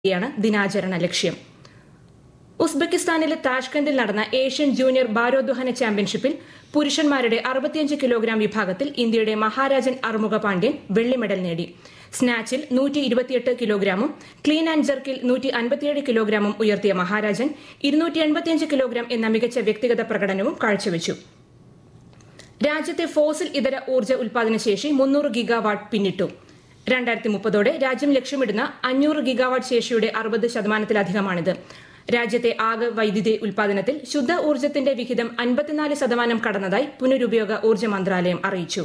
യാണ് ദിനാചരണ ലക്ഷ്യം ഉസ്ബെക്കിസ്ഥാനിലെ താഷ്കന്തിൽ നടന്ന ഏഷ്യൻ ജൂനിയർ ഭാരോദ്വഹന ചാമ്പ്യൻഷിപ്പിൽ പുരുഷന്മാരുടെ അറുപത്തിയഞ്ച് കിലോഗ്രാം വിഭാഗത്തിൽ ഇന്ത്യയുടെ മഹാരാജൻ അറുമുഖ പാണ്ഡ്യൻ വെള്ളി മെഡൽ നേടി സ്നാച്ചിൽ നൂറ്റി ഇരുപത്തിയെട്ട് കിലോഗ്രാമും ക്ലീൻ ആൻഡ് ജർക്കിൽ നൂറ്റി അൻപത്തിയേഴ് കിലോഗ്രാമും ഉയർത്തിയ മഹാരാജൻ ഇരുന്നൂറ്റി എൺപത്തിയഞ്ച് കിലോഗ്രാം എന്ന മികച്ച വ്യക്തിഗത പ്രകടനവും കാഴ്ചവെച്ചു രാജ്യത്തെ ഫോസിൽ ഇതര ഊർജ്ജ ഉൽപാദന ശേഷി മുന്നൂറ് ഗിഗാവാട്ട് പിന്നിട്ടു രണ്ടായിരത്തി മുപ്പതോടെ രാജ്യം ലക്ഷ്യമിടുന്ന അഞ്ഞൂറ് ഗിഗാവാട്ട് ശേഷിയുടെ അറുപത് ശതമാനത്തിലധികമാണിത് രാജ്യത്തെ ആകെ വൈദ്യുതി ഉൽപാദനത്തിൽ ശുദ്ധ ഊർജ്ജത്തിന്റെ വിഹിതം അൻപത്തിനാല് ശതമാനം കടന്നതായി പുനരുപയോഗ ഊർജ്ജ മന്ത്രാലയം അറിയിച്ചു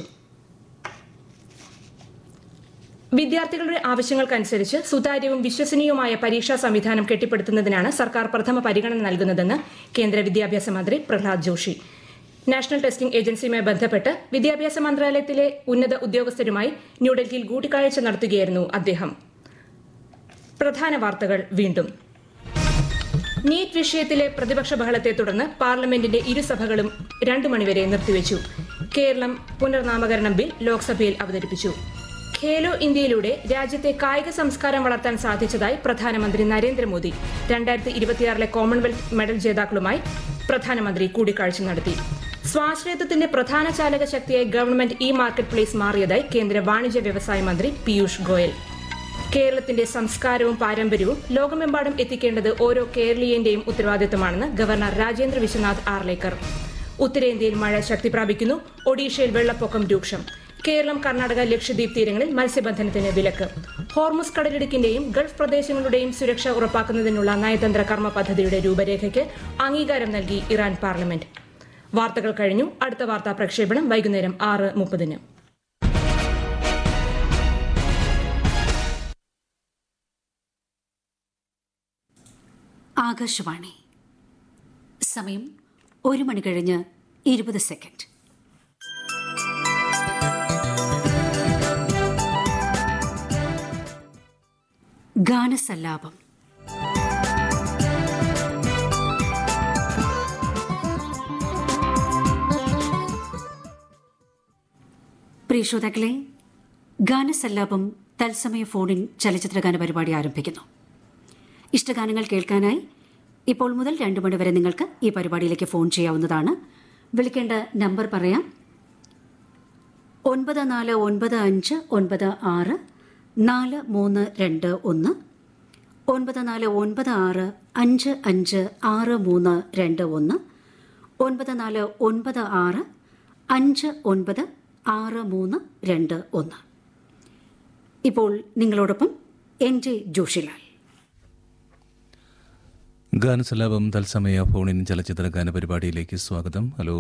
വിദ്യാർത്ഥികളുടെ ആവശ്യങ്ങൾക്കനുസരിച്ച് സുതാര്യവും വിശ്വസനീയവുമായ പരീക്ഷാ സംവിധാനം കെട്ടിപ്പടുക്കുന്നതിനാണ് സർക്കാർ പ്രഥമ പരിഗണന നൽകുന്നതെന്ന് കേന്ദ്ര വിദ്യാഭ്യാസ മന്ത്രി പ്രഹ്ലാദ് ജോഷി നാഷണൽ ടെസ്റ്റിംഗ് ഏജൻസിയുമായി ബന്ധപ്പെട്ട് വിദ്യാഭ്യാസ മന്ത്രാലയത്തിലെ ഉന്നത ഉദ്യോഗസ്ഥരുമായി ന്യൂഡൽഹിയിൽ കൂടിക്കാഴ്ച നടത്തുകയായിരുന്നു അദ്ദേഹം പ്രധാന വാർത്തകൾ വീണ്ടും നീറ്റ് വിഷയത്തിലെ പ്രതിപക്ഷ ബഹളത്തെ തുടർന്ന് പാർലമെന്റിന്റെ ഇരുസഭകളും രണ്ടു മണിവരെ നിർത്തിവച്ചു കേരളം പുനർനാമകരണം ബിൽ ലോക്സഭയിൽ അവതരിപ്പിച്ചു ഖേലോ ഇന്ത്യയിലൂടെ രാജ്യത്തെ കായിക സംസ്കാരം വളർത്താൻ സാധിച്ചതായി പ്രധാനമന്ത്രി നരേന്ദ്രമോദി രണ്ടായിരത്തി ഇരുപത്തിയാറിലെ കോമൺവെൽത്ത് മെഡൽ ജേതാക്കളുമായി പ്രധാനമന്ത്രി കൂടിക്കാഴ്ച നടത്തി സ്വാശ്രയത്വത്തിന്റെ പ്രധാന ചാലക ശക്തിയായി ഗവൺമെന്റ് ഇ മാർക്കറ്റ് പ്ലേസ് മാറിയതായി കേന്ദ്ര വാണിജ്യ വ്യവസായ മന്ത്രി പീയൂഷ് ഗോയൽ കേരളത്തിന്റെ സംസ്കാരവും പാരമ്പര്യവും ലോകമെമ്പാടും എത്തിക്കേണ്ടത് ഓരോ കേരളീയന്റെയും ഉത്തരവാദിത്തമാണെന്ന് ഗവർണർ രാജേന്ദ്ര വിശ്വനാഥ് ആർലേക്കർ ഉത്തരേന്ത്യയിൽ മഴ ശക്തി പ്രാപിക്കുന്നു ഒഡീഷയിൽ വെള്ളപ്പൊക്കം രൂക്ഷം കേരളം കർണാടക ലക്ഷദ്വീപ് തീരങ്ങളിൽ മത്സ്യബന്ധനത്തിന് വിലക്ക് ഹോർമുസ് കടലിടുക്കിന്റെയും ഗൾഫ് പ്രദേശങ്ങളുടെയും സുരക്ഷ ഉറപ്പാക്കുന്നതിനുള്ള നയതന്ത്ര കർമ്മ പദ്ധതിയുടെ രൂപരേഖയ്ക്ക് അംഗീകാരം നൽകി ഇറാൻ പാർലമെന്റ് വാർത്തകൾ കഴിഞ്ഞു അടുത്ത വാർത്താ പ്രക്ഷേപണം വൈകുന്നേരം ആറ് മുപ്പതിന് ആകാശവാണി സമയം ഒരു മണി കഴിഞ്ഞ് ഇരുപത് സെക്കൻഡ് ഗാനസല്ലാപം പ്രിയ ശ്രോതാക്കളെ ഗാനസല്ലാപം തത്സമയ ഫോണിൻ ചലച്ചിത്രഗാന പരിപാടി ആരംഭിക്കുന്നു ഇഷ്ടഗാനങ്ങൾ കേൾക്കാനായി ഇപ്പോൾ മുതൽ രണ്ടു മണിവരെ നിങ്ങൾക്ക് ഈ പരിപാടിയിലേക്ക് ഫോൺ ചെയ്യാവുന്നതാണ് വിളിക്കേണ്ട നമ്പർ പറയാം ഒൻപത് നാല് ഒൻപത് അഞ്ച് ഒൻപത് ആറ് നാല് മൂന്ന് രണ്ട് ഒന്ന് ഒൻപത് നാല് ഒൻപത് ആറ് അഞ്ച് അഞ്ച് ആറ് മൂന്ന് രണ്ട് ഒന്ന് ഒൻപത് നാല് ഒൻപത് ആറ് അഞ്ച് ഒൻപത് ആറ് മൂന്ന് രണ്ട് ഒന്ന് ഇപ്പോൾ നിങ്ങളോടൊപ്പം എൻ ജെ ജോഷിലാൽ ഗാനസലാപം തത്സമയ ഫോണിൻ ചലച്ചിത്ര ഗാന പരിപാടിയിലേക്ക് സ്വാഗതം ഹലോ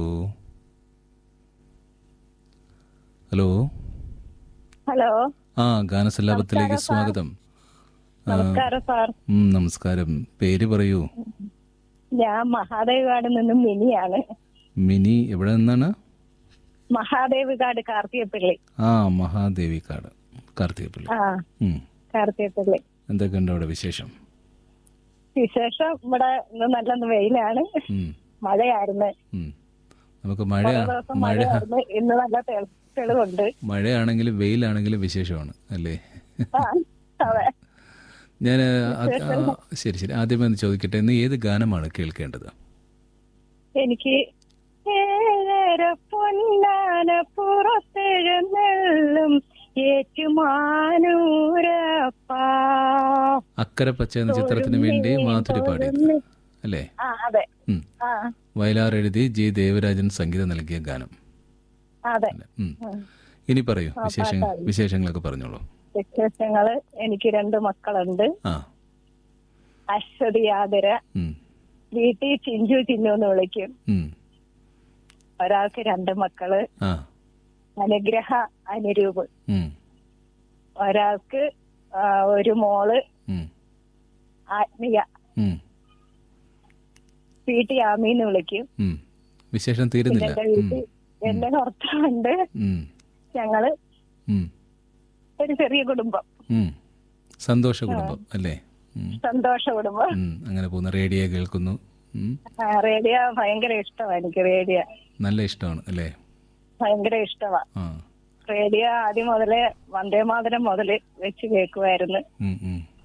ഹലോ ഹലോ ആ ഗാനസല്ലാപത്തിലേക്ക് സ്വാഗതം ആ, നമസ്കാരം സാർ ഉം, നമസ്കാരം പേര് പറയൂ ഞാൻ മഹാദേവ്കാട് നിന്നും മിനിയാണ് മിനി എവിടെ നിന്നാണ് മഹാദേവ്കാട് കാർത്തികപ്പള്ളി ആ മഹാദേവിക്കാട് കാർത്തികപ്പള്ളി ആ ഉം. കാർത്തികപ്പള്ളി എന്തൊക്കെയുണ്ട് അവിടെ വിശേഷം വിശേഷം ഇവിടെ ഇന്ന് നല്ല വെയിലാണ് ഉം, മഴയായിരുന്നു ഉം. നമുക്ക് മഴ കുറേ ദിവസം മഴ മഴയായിരുന്നു ഇന്ന് നല്ല തെളി- തെളിവുണ്ട് മഴയാണെങ്കിലും വെയിലാണെങ്കിലും വിശേഷമാണ് അല്ലേ ആ, അതെ ഞാൻ ശരി ശരി ആദ്യമേ ഒന്ന് ചോദിക്കട്ടെ ഇന്ന് ഏത് ഗാനമാണ് കേൾക്കേണ്ടത് എനിക്ക് ഏഴര പൊന്നാന പുറത്തെഴുന്നള്ളും ഏറ്റുമാനൂരപ്പ അക്കരെ പച്ച എന്ന ചിത്രത്തിന് വേണ്ടി മാധുരി പാടിയത് അല്ലേ ആ അതെ ഉം. ആ വയലാർ എഴുതി ജി ദേവരാജൻ സംഗീതം നൽകിയ ഗാനം അതെ അല്ലേ? ഉം. ഇനി പറയൂ വിശേഷ വിശേഷങ്ങളൊക്കെ പറഞ്ഞോളൂ വിശേഷങ്ങള് എനിക്ക് രണ്ട് മക്കളുണ്ട് ആ അശ്വതി ആതിര ഉം, വീട്ടിൽ ചിഞ്ചു ചിന്നു എന്ന് വിളിക്കും ഉം. ഒരാൾക്ക് രണ്ട് മക്കള് ആ അനുഗ്രഹ അനുരൂപ് ഉം, ഒരാൾക്ക് ആ, ഒരു മോള് ഉം, ആത്മീയ ഉം, വീട്ടിൽ ആമി എന്ന് വിളിക്കും ഉം. വിശേഷം പിന്നെ തീരുന്നില്ല എന്റെ വീട്ടിൽ എന്റെ ഭർത്താവുണ്ട് ഉം, ഞങ്ങള് ഉം, ഒരു ചെറിയ കുടുംബം ഉം. സന്തോഷ കുടുംബം അല്ലേ ഉം, സന്തോഷ കുടുംബം ഉം. അങ്ങനെ പോകുന്ന റേഡിയോ കേൾക്കുന്നു ഉം. ആ, റേഡിയോ ഭയങ്കര ഇഷ്ടമാണ് എനിക്ക് റേഡിയോ നല്ല ഇഷ്ടമാണ് അല്ലേ ഭയങ്കര ഇഷ്ടമാ ആ റേഡിയോ ആദ്യം മുതലേ വന്ദേമാതരം മുതല് വെച്ച് കേൾക്കുമായിരുന്നു ഉം, ഉം.